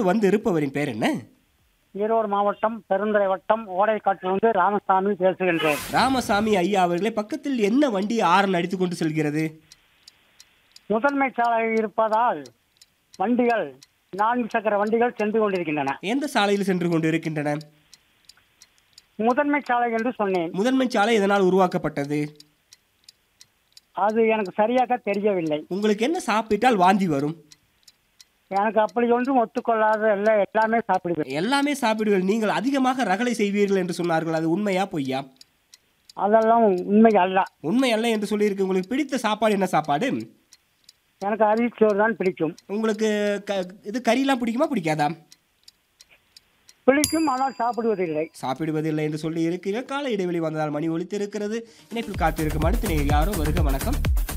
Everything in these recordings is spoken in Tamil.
நம்மோடு வந்து இருப்பவரின் பேர் என்ன ஈரோடு மாவட்டம் பெருந்துறை வட்டம் ஓடைக்காட்டிலிருந்து ராமசாமி பேசுகின்றேன் ராமசாமி ஐயா அவர்களே பக்கத்தில் என்ன வண்டி ஆரன் அடித்துக் கொண்டு செல்கிறது முதன்மை சாலை இருப்பதால் வண்டிகள் நான்கு சக்கர வண்டிகள் சென்று கொண்டிருக்கின்றன எந்த சாலையில் சென்று கொண்டு இருக்கின்றன முதன்மை சாலை என்று சொன்னேன் முதன்மை சாலை எதனால் உருவாக்கப்பட்டது அது எனக்கு சரியாக தெரியவில்லை உங்களுக்கு என்ன சாப்பிட்டால் வாந்தி வரும் எனக்கு அப்படி ஒன்றும் ஒத்துக்கொள்ளாத இல்லை எல்லாமே சாப்பிடுவேன் எல்லாமே சாப்பிடுவீர்கள் நீங்கள் அதிகமாக ரகளை செய்வீர்கள் என்று சொன்னார்கள் அது உண்மையா பொய்யா அதெல்லாம் உண்மை அல்ல உண்மை அல்ல என்று சொல்லியிருக்கு உங்களுக்கு பிடித்த சாப்பாடு என்ன சாப்பாடு எனக்கு அரிசிச்சோறு தான் பிடிக்கும் உங்களுக்கு க இது கறியெல்லாம் பிடிக்குமா பிடிக்காதா பிடிக்கும் ஆனால் சாப்பிடுவதில்லை சாப்பிடுவதில்லை என்று சொல்லி இருக்கிற கால இடைவெளி வந்ததால் மணி ஒலித்து இருக்கிறது இணைப்பில் காத்திருக்கும் அடுத்த நேர் யாரோ வருக வணக்கம்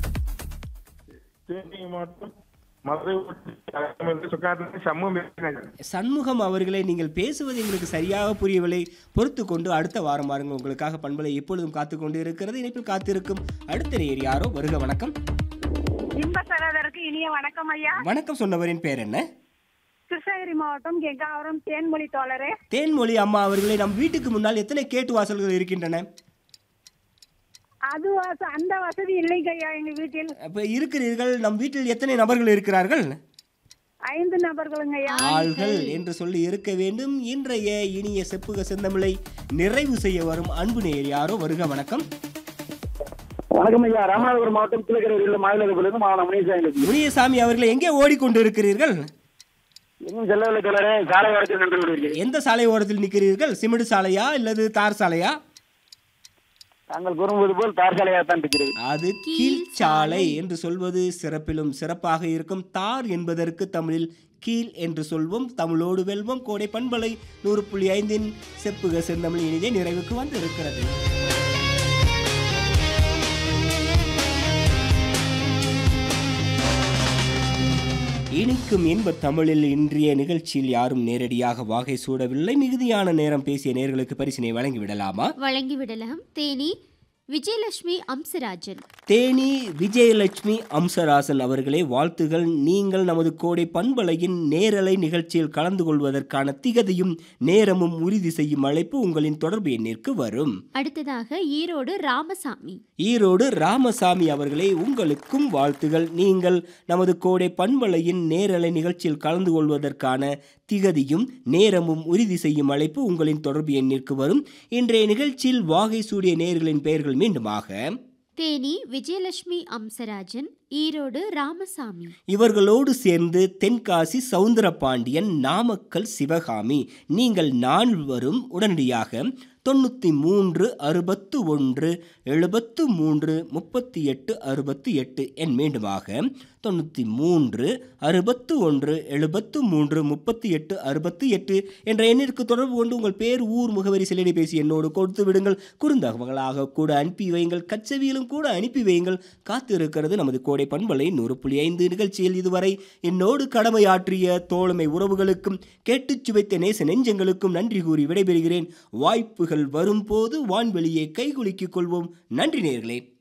தேனி மாவட்டம் மதுரை மாவட்டம் சுக்காரத்தில் சமூகம் இருக்கிறாங்க சண்முகம் அவர்களே நீங்கள் பேசுவது எங்களுக்கு சரியாக புரியவில்லை பொறுத்து கொண்டு அடுத்த வாரம் வாருங்கள் உங்களுக்காக பண்பலை எப்பொழுதும் காத்து கொண்டு இருக்கிறது இணைப்பில் காத்திருக்கும் அடுத்த நேர் யாரோ வருக வணக்கம் இன்ப சகோதரருக்கு இனிய வணக்கம் ஐயா வணக்கம் சொன்னவரின் பேர் என்ன கிருஷ்ணகிரி மாவட்டம் கெங்காவரம் தேன்மொழி தோழரே தேன்மொழி அம்மா அவர்களே நம் வீட்டுக்கு முன்னால் எத்தனை கேட்டு வாசல்கள் இருக்கின்றன அது வச- அந்த வசதி இல்லைங்க ஐயா எங்க வீட்டில் அப்ப இருக்கிறீர்கள் நம் வீட்டில் எத்தனை நபர்கள் இருக்கிறார்கள் ஐந்து நபர்களுங்க ஐயா ஆள்கள் என்று சொல்லி இருக்க வேண்டும் இன்றைய இனிய செப்புக செந்தமிழை நிறைவு செய்ய வரும் அன்பு நேர் யாரோ வருக வணக்கம் வணக்கம் ஐயா ராமநாதபுரம் மாவட்டம் கீழக்கரையில் மாநிலத்திலிருந்து மாவட்டம் முனிசாமி முனியசாமி அவர்களை எங்கே ஓடிக்கொண்டு இருக்கிறீர்கள் இன்னும் செல்லவில்லை தோழரே சாலை ஓரத்தில் நின்று கொண்டிருக்கிறேன் எந்த சாலை ஓரத்தில் நிற்கிறீர்கள் சிமெண்ட் சாலையா இல்லது தார் சாலையா தாங்கள் கூறும்போது போல் தார் சாலையாகத்தான் இருக்கிறது அது கீழ்ச்சாலை என்று சொல்வது சிறப்பிலும் சிறப்பாக இருக்கும் தார் என்பதற்கு தமிழில் கீழ் என்று சொல்வோம் தமிழோடு வெல்வோம் கோடை பண்பலை நூறு புள்ளி ஐந்தின் செப்புக செந்தமிழ் இனிதே நிறைவுக்கு வந்து இருக்கிறது இனிக்கும் இன்ப தமிழில் இன்றைய நிகழ்ச்சியில் யாரும் நேரடியாக வாகை சூடவில்லை மிகுதியான நேரம் பேசிய நேர்களுக்கு பரிசினை வழங்கி விடலாமா வழங்கிவிடலாம் தேனி விஜயலட்சுமி அம்சராஜன் தேனி விஜயலட்சுமி அம்சராசன் அவர்களே வாழ்த்துகள் நீங்கள் நமது கோடை பண்பலையின் நேரலை நிகழ்ச்சியில் கலந்து கொள்வதற்கான திகதியும் நேரமும் உறுதி செய்யும் அழைப்பு உங்களின் தொடர்பு எண்ணிற்கு வரும் அடுத்ததாக ஈரோடு ராமசாமி ஈரோடு ராமசாமி அவர்களே உங்களுக்கும் வாழ்த்துகள் நீங்கள் நமது கோடை பண்பலையின் நேரலை நிகழ்ச்சியில் கலந்து கொள்வதற்கான திகதியும் நேரமும் உறுதி செய்யும் அழைப்பு உங்களின் தொடர்பு எண்ணிற்கு வரும் இன்றைய நிகழ்ச்சியில் வாகை சூடிய நேர்களின் பெயர்கள் மீண்டுமாக தேனி விஜயலட்சுமி அம்சராஜன் ஈரோடு ராமசாமி இவர்களோடு சேர்ந்து தென்காசி சவுந்தரபாண்டியன் நாமக்கல் சிவகாமி நீங்கள் நால்வரும் உடனடியாக தொண்ணூற்றி மூன்று அறுபத்து ஒன்று எழுபத்து மூன்று முப்பத்தி எட்டு அறுபத்து எட்டு என் மீண்டுமாக தொண்ணூற்றி மூன்று அறுபத்து ஒன்று எழுபத்து மூன்று முப்பத்தி எட்டு அறுபத்தி எட்டு என்ற எண்ணிற்கு தொடர்பு கொண்டு உங்கள் பேர் ஊர் முகவரி செல்லடி பேசி என்னோடு கொடுத்து விடுங்கள் குறுந்தகவல்களாக கூட அனுப்பி வையுங்கள் கச்சவியிலும் கூட அனுப்பி வையுங்கள் காத்து இருக்கிறது நமது கோடை பண்பலை நூறு புள்ளி ஐந்து நிகழ்ச்சியில் இதுவரை என்னோடு கடமையாற்றிய தோழமை உறவுகளுக்கும் கேட்டுச் சுவைத்த நேச நெஞ்சங்களுக்கும் நன்றி கூறி விடைபெறுகிறேன் வாய்ப்புகள் வரும்போது வான்வெளியை கைகுலுக்கிக் கொள்வோம் நன்றி நேர்களே